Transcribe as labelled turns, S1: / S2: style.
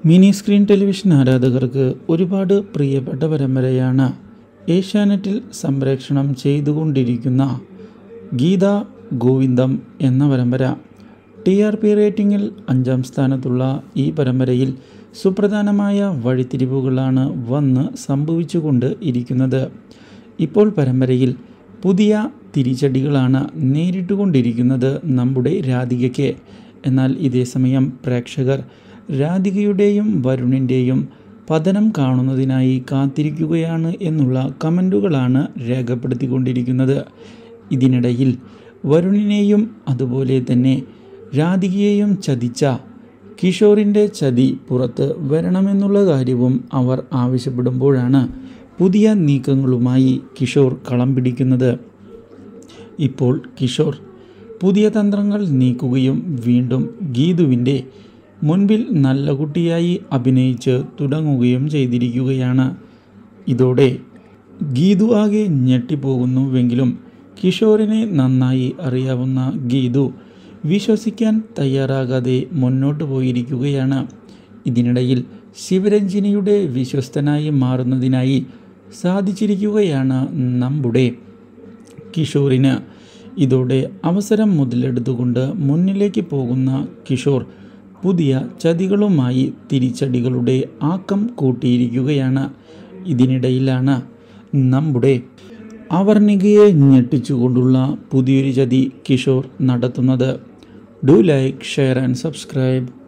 S1: mini screen television ആരാധകർക്ക് ഒരുപാട് പ്രിയപ്പെട്ട പരമ്പരയാണ് ഏഷ്യാനെറ്റിൽ സംപ്രേഷണം ചെയ്തുകൊണ്ടിരിക്കുന്ന ഗീത ഗോവിന്ദം എന്ന പരമ്പര ടി ആർ പി റേറ്റിംഗിൽ അഞ്ചാം സ്ഥാനത്തുള്ള ഈ പരമ്പരയിൽ സുപ്രധാനമായ വഴിത്തിരിവുകളാണ് വന്ന് സംഭവിച്ചുകൊണ്ട് ഇരിക്കുന്നത് ഇപ്പോൾ പരമ്പരയിൽ പുതിയ തിരിച്ചടികളാണ് നേരിട്ടുകൊണ്ടിരിക്കുന്നത് നമ്മുടെ രാധികയ്ക്ക് എന്നാൽ ഇതേസമയം പ്രേക്ഷകർ രാധികയുടെയും വരുണിൻ്റെയും പതനം കാണുന്നതിനായി കാത്തിരിക്കുകയാണ് എന്നുള്ള കമൻറ്റുകളാണ് രേഖപ്പെടുത്തിക്കൊണ്ടിരിക്കുന്നത് ഇതിനിടയിൽ വരുണിനെയും അതുപോലെ തന്നെ രാധികയെയും ചതിച്ച കിഷോറിൻ്റെ ചതി പുറത്ത് വരണമെന്നുള്ള കാര്യവും അവർ ആവശ്യപ്പെടുമ്പോഴാണ് പുതിയ നീക്കങ്ങളുമായി കിഷോർ കളം പിടിക്കുന്നത് ഇപ്പോൾ കിഷോർ പുതിയ തന്ത്രങ്ങൾ നീക്കുകയും വീണ്ടും ഗീതുവിൻ്റെ മുൻപിൽ നല്ല കുട്ടിയായി അഭിനയിച്ച് തുടങ്ങുകയും ചെയ്തിരിക്കുകയാണ് ഇതോടെ ഗീതു ആകെ ഞെട്ടിപ്പോകുന്നുവെങ്കിലും കിഷോറിനെ നന്നായി അറിയാവുന്ന ഗീതു വിശ്വസിക്കാൻ തയ്യാറാകാതെ മുന്നോട്ട് പോയിരിക്കുകയാണ് ഇതിനിടയിൽ ശിവരഞ്ജിനിയുടെ വിശ്വസ്തനായി മാറുന്നതിനായി സാധിച്ചിരിക്കുകയാണ് നമ്മുടെ കിഷോറിന് ഇതോടെ അവസരം മുതലെടുത്തുകൊണ്ട് മുന്നിലേക്ക് പോകുന്ന കിഷോർ പുതിയ ചതികളുമായി തിരിച്ചടികളുടെ ആക്കം കൂട്ടിയിരിക്കുകയാണ് ഇതിനിടയിലാണ് നമ്മുടെ അവർണികയെ ഞെട്ടിച്ചുകൊണ്ടുള്ള പുതിയൊരു ചതി കിഷോർ നടത്തുന്നത് do like share and subscribe